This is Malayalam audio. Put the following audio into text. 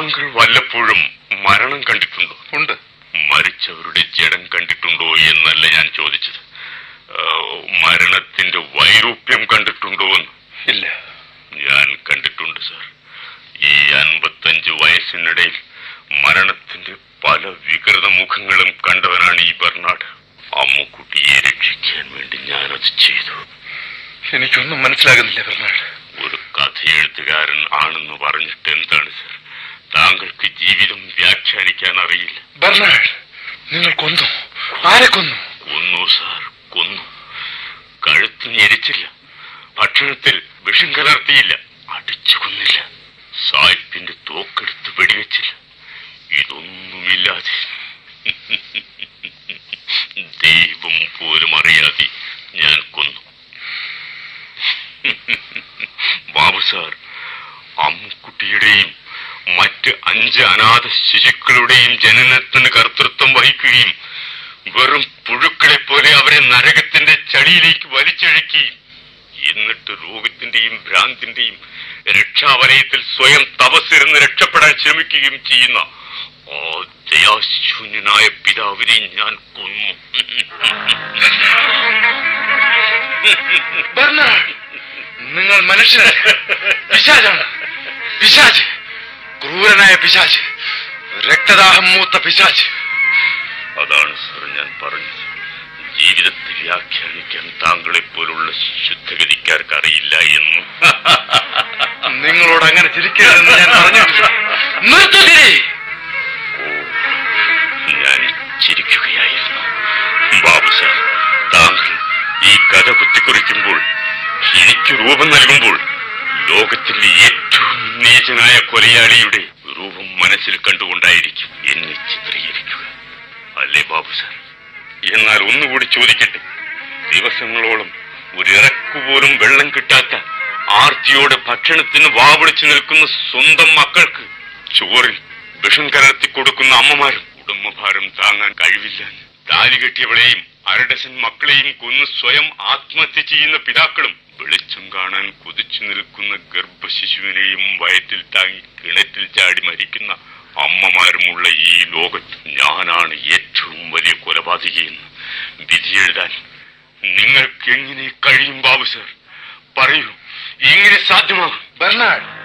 താങ്കൾ വല്ലപ്പോഴും മരണം കണ്ടിട്ടുണ്ടോ ഉണ്ട് മരിച്ചവരുടെ ജഡം കണ്ടിട്ടുണ്ടോ എന്നല്ല ഞാൻ ചോദിച്ചത് ആ, മരണത്തിന്റെ വൈരൂപ്യം കണ്ടിട്ടുണ്ടോ എന്ന് ഇല്ല ഞാൻ കണ്ടിട്ടുണ്ട് സാർ ഈ അൻപത്തഞ്ച് വയസ്സിനിടയിൽ മരണത്തിന്റെ പല വികൃത മുഖങ്ങളും കണ്ടവനാണ് ഈ ബെർണാഡ് അമ്മുക്കുട്ടിയെ രക്ഷിക്കാൻ വേണ്ടി ഞാനത് ചെയ്തു എനിക്കൊന്നും മനസ്സിലാകുന്നില്ല ബെർണാഡ് ഒരു കഥയെഴുത്തുകാരൻ ആണെന്ന് പറഞ്ഞിട്ട് എന്താണ് സർ താങ്കൾക്ക് ജീവിതം വ്യാഖ്യാനിക്കാൻ അറിയില്ല ബെർണാഡ് നിങ്ങൾ കൊന്നു ആരെ കൊന്നു കൊന്നു സാർ കൊന്നു കഴുത്ത് ഞെരിച്ചില്ല ഭക്ഷണത്തിൽ വിഷം കലർത്തിയില്ല അടിച്ചു കൊന്നില്ല സായിപ്പിന്റെ തോക്കെടുത്ത് വെടിവെച്ചില്ല ഇതൊന്നുമില്ലാതെ ദൈവം പോലും അറിയാതെ ഞാൻ കൊന്നു ബാബു സാർ അമ്മുക്കുട്ടിയുടെയും മറ്റ് അഞ്ച് അനാഥ ശിശുക്കളുടെയും ജനനത്തിന് കർത്തൃത്വം വഹിക്കുകയും വെറും പുഴുക്കളെ പോലെ അവരെ നരകത്തിന്റെ ചടിയിലേക്ക് വലിച്ചഴക്കുകയും എന്നിട്ട് രോഗത്തിന്റെയും ഭ്രാന്തിന്റെയും രക്ഷാവലയത്തിൽ സ്വയം തപസ്സിരുന്ന് രക്ഷപ്പെടാൻ ശ്രമിക്കുകയും ചെയ്യുന്ന ആ ദയാശൂന്യനായ പിതാവിനെ ഞാൻ കൊന്നു ബെർണാഡ് നിങ്ങൾ മനുഷ്യരല്ല പിശാചാണ് പിശാച് ക്രൂരനായ പിശാച് രക്തദാഹം മൂത്ത പിശാച് അതാണ് സർ ഞാൻ പറഞ്ഞത് ജീവിതത്തെ വ്യാഖ്യാനിക്കാൻ താങ്കളെ പോലുള്ള ശുദ്ധഗതിക്കാർക്ക് അറിയില്ല എന്നും നിങ്ങളോട് അങ്ങനെ ചിരിക്കരുതെന്ന് ഞാൻ പറഞ്ഞിട്ടില്ല നിർത്തില്ലേ ഞാൻ ചിരിക്കുകയായിരുന്നു ബാബു സാർ താങ്കൾ ഈ കഥ കുത്തിക്കുറിക്കുമ്പോൾ എനിക്ക് രൂപം നൽകുമ്പോൾ ലോകത്തിലെ ഏറ്റവും നീചനായ കൊലയാളിയുടെ രൂപം മനസ്സിൽ കണ്ടുകൊണ്ടായിരിക്കും എന്നെ ചിത്രീകരിക്കുക അല്ലേ ബാബു സാർ എന്നാൽ ഒന്നുകൂടി ചോദിക്കട്ടെ ദിവസങ്ങളോളം ഒരു ഇറക്കുപോലും വെള്ളം കിട്ടാത്ത ആർത്തിയോടെ ഭക്ഷണത്തിന് വാവിളിച്ചു നിൽക്കുന്ന സ്വന്തം മക്കൾക്ക് ചോറിൽ വിഷം കലർത്തി കൊടുക്കുന്ന അമ്മമാരും കുടുംബഭാരം താങ്ങാൻ കഴിവില്ല താലി കെട്ടിയവളെയും അരഡസൻ മക്കളെയും കൊന്ന് സ്വയം ആത്മഹത്യ ചെയ്യുന്ന പിതാക്കളും വെളിച്ചം കാണാൻ കുതിച്ചു നിൽക്കുന്ന ഗർഭശിശുവിനെയും വയറ്റിൽ താങ്ങി കിണറ്റിൽ ചാടി മരിക്കുന്ന അമ്മമാരുമുള്ള ഈ ലോകത്ത് ഞാനാണ് ഏറ്റവും വലിയ കൊലപാതകിയെന്ന് വിധിയെഴുതാൻ നിങ്ങൾക്ക് എങ്ങനെ കഴിയും ബാബു സർ പറയൂ എങ്ങനെ സാധ്യമാകും ബെർണാഡ്